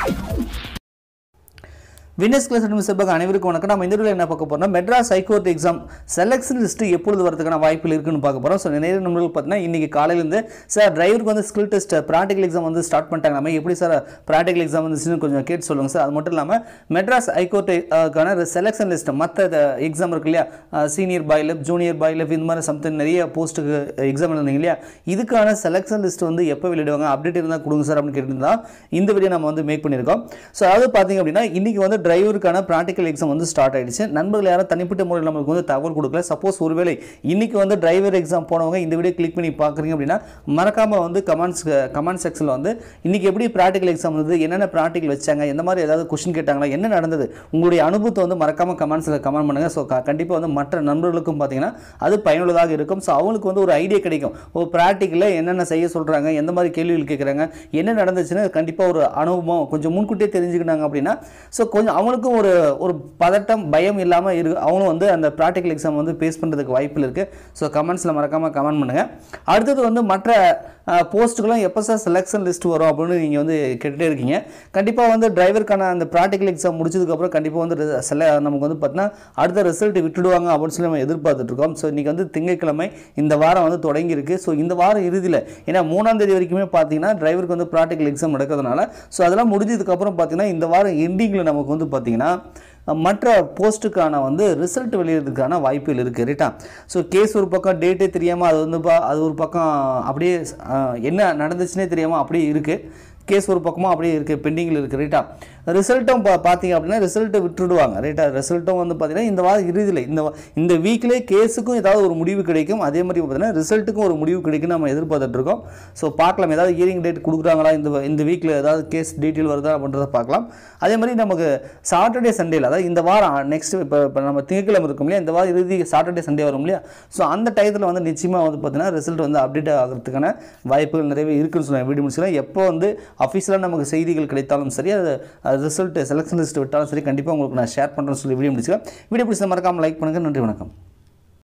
Venus class சார்பாக அனைவருக்கும் வணக்கம் நம்ம இந்த வீடியோவில் என்ன பார்க்க போறோம்னா Madras high court exam selection list எப்பொழுது வரதுக்கான வாய்ப்புகள் இருக்குன்னு பார்க்க போறோம் ஸோ நிறைய நண்பர்கள் பார்த்தீங்கன்னா இன்னைக்கு காலையிலேருந்து சார் டிரைவருக்கு வந்து ஸ்கில் டெஸ்ட் ப்ராக்டிகல் எக்ஸாம் வந்து ஸ்டார்ட் பண்ணிட்டாங்க நம்ம எப்படி சார் ப்ராக்டிகல் எக்ஸாம் வந்துச்சுன்னு கொஞ்சம் கேட்டு சொல்லுங்க சார் அது மட்டும் இல்லாமல் மெட்ராஸ் ஹைகோர்ட்டுக்கான செலெக்ஷன் லிஸ்ட் மற்ற எக்ஸாம் இருக்கு இல்லையா சீனியர் பாய்லப் ஜூனியர் பாய்லப் இந்த மாதிரி சம்திங் நிறைய போஸ்ட்டுக்கு எக்ஸாம் எழுதுனீங்க இல்லையா இதுக்கான செலெக்ஷன் லிஸ்ட் வந்து எப்போ வெளியிடுவாங்க அப்டேட் இருந்தால் கொடுங்க சார் அப்படின்னு கேட்டுருந்தா இந்த வீடியோ நம்ம வந்து மேக் பண்ணியிருக்கோம் ஸோ அதாவது பார்த்தீங்க அப்படின்னா இன்னைக்கு வந்து டிரைவருக்கான ப்ராக்டிகல் எக்ஸாம் வந்து ஸ்டார்ட் ஆயிடுச்சு நண்பர்கள் யாரும் தனிப்பட்ட முறையில் நம்மளுக்கு வந்து தகவல் கொடுக்கல சப்போஸ் ஒருவேளை இன்னைக்கு வந்து டிரைவர் எக்ஸாம் போனவங்க இந்த வீடியோ கிளிக் பண்ணி பார்க்குறீங்க அப்படின்னா மறக்காம வந்து கமெண்ட்ஸ் கமெண்ட் செக்ஷனில் வந்து இன்னைக்கு எப்படி ப்ராக்டிகல் எக்ஸாம் வந்து என்னென்ன ப்ராக்டிகல் வச்சாங்க எந்த மாதிரி ஏதாவது கொஸ்டின் கேட்டாங்களா என்ன நடந்தது உங்களுடைய அனுபவத்தை வந்து மறக்காம கமெண்ட்ஸில் கமெண்ட் பண்ணுங்க ஸோ கண்டிப்பாக வந்து மற்ற நண்பர்களுக்கும் பார்த்தீங்கன்னா அது பயனுள்ளதாக இருக்கும் ஸோ அவங்களுக்கு வந்து ஒரு ஐடியா கிடைக்கும் ஒரு ப்ராக்டிக்கலில் என்னென்ன செய்ய சொல்கிறாங்க எந்த மாதிரி கேள்விகள் கேட்குறாங்க என்ன நடந்துச்சுன்னு கண்டிப்பாக ஒரு அனுபவம் கொஞ்சம் முன்கூட்டியே தெரிஞ்சுக்கிட்டாங்க அப்படின்னா ஸோ கொஞ்சம் அவங்களுக்கும் ஒரு ஒரு பதட்டம் பயம் இல்லாமல் இரு அவங்களும் வந்து அந்த ப்ராக்டிக்கல் எக்ஸாம் வந்து பேஸ் பண்ணுறதுக்கு வாய்ப்பில் இருக்குது ஸோ கமெண்ட்ஸில் மறக்காமல் கமெண்ட் பண்ணுங்கள் அடுத்தது வந்து மற்ற போஸ்ட்டுக்கெல்லாம் எப்போ சார் செலெக்ஷன் லிஸ்ட் வரும் அப்படின்னு நீங்கள் வந்து கேட்டுகிட்டே இருக்கீங்க கண்டிப்பாக வந்து டிரைவருக்கான அந்த ப்ராக்டிக்கல் எக்ஸாம் முடிச்சதுக்கப்புறம் கண்டிப்பாக வந்து ரி- செல நமக்கு வந்து பார்த்தீங்கன்னா அடுத்த ரிசல்ட் விட்டுடுவாங்க அப்படின்னு சொல்லி நம்ம எதிர்பார்த்துட்டு இருக்கோம் ஸோ இன்றைக்கி வந்து திங்கட்கிழமை இந்த வாரம் வந்து தொடங்கியிருக்கு ஸோ இந்த வாரம் இறுதியில் ஏன்னா மூணாம் தேதி வரைக்குமே பார்த்தீங்கன்னா டிரைவருக்கு வந்து ப்ராக்டிக்கல் எக்ஸாம் நடக்கிறதுனால ஸோ அதெல்லாம் முடிஞ்சதுக்கப்புறம் பார்த்தீங்கன்னா இந்த வாரம் எண்டிங்கில் நமக்கு வந்து பார்த்தீங்கன்னா மற்ற போஸ்ட்டுக்கான வந்து ரிசல்ட் வெளியிடுறதுக்கான வாய்ப்புகள் இருக்குது ரைட்டா ஸோ கேஸ் ஒரு பக்கம் டேட்டே தெரியாமல் அது வந்து பா- அது ஒரு பக்கம் அப்படியே அஹ், என்ன நடந்துச்சுன்னே தெரியாமல் அப்படியே இருக்குது கேஸ் ஒரு பக்கமாக அப்படியே இருக்குது பெண்டிங்கில் இருக்குது ரைட்டா ரிசல்ட்டும் பா பார்த்தீங்க அப்படின்னா ரிசல்ட்டை விட்டுடுவாங்க ரைட்டா ரிசல்ட்டும் வந்து பார்த்தீங்கன்னா இந்த வாரம் இறுதியில் இந்த வா- இந்த வீக்லேயே கேஸுக்கும் ஏதாவது ஒரு முடிவு கிடைக்கும் அதே மாதிரி பார்த்தீங்கன்னா ரிசல்ட்டுக்கும் ஒரு முடிவு கிடைக்கும் நம்ம எதிர்பார்த்துட்டு இருக்கோம் ஸோ பார்க்கலாம் ஏதாவது ஹியரிங் டேட் கொடுக்குறாங்களா இந்த வ- இந்த வீக்கில் ஏதாவது கேஸ் டீட்டெயில் வருதா அப்படின்றத பார்க்கலாம் அதே மாதிரி நமக்கு சாட்டர்டே சண்டேல அதாவது இந்த வாரம் நெக்ஸ்ட் இப்போ இப்போ நம்ம திங்கட்கிழமை இருக்கும் இல்லையா இந்த வாரம் இறுதி சாட்டர்டே சண்டே வரும் இல்லையா ஸோ அந்த டயத்தில் வந்து நிச்சயமாக வந்து பார்த்தீங்கன்னா ரிசல்ட் வந்து அப்டேட் ஆகிறதுக்கான வாய்ப்புகள் நிறையவே இருக்குன்னு சொன்னாங்க வீடியோ முடிச்சுக்கலாம் எப்போ வந்து அஃபீஷியலாக நமக்கு செய்திகள் கிடைத்தாலும் சரி அது ரிசல்ட் செலெக்ஷன் லிஸ்ட் விட்டாலும் சரி கண்டிப்பாக உங்களுக்கு நான் ஷேர் பண்ணுறேன்னு சொல்லி வீடியோ முடிச்சுக்கலாம் வீடியோ பிடிச்ச மறக்காமல் லைக் பண்ணுங்கள் நன்றி வணக்கம்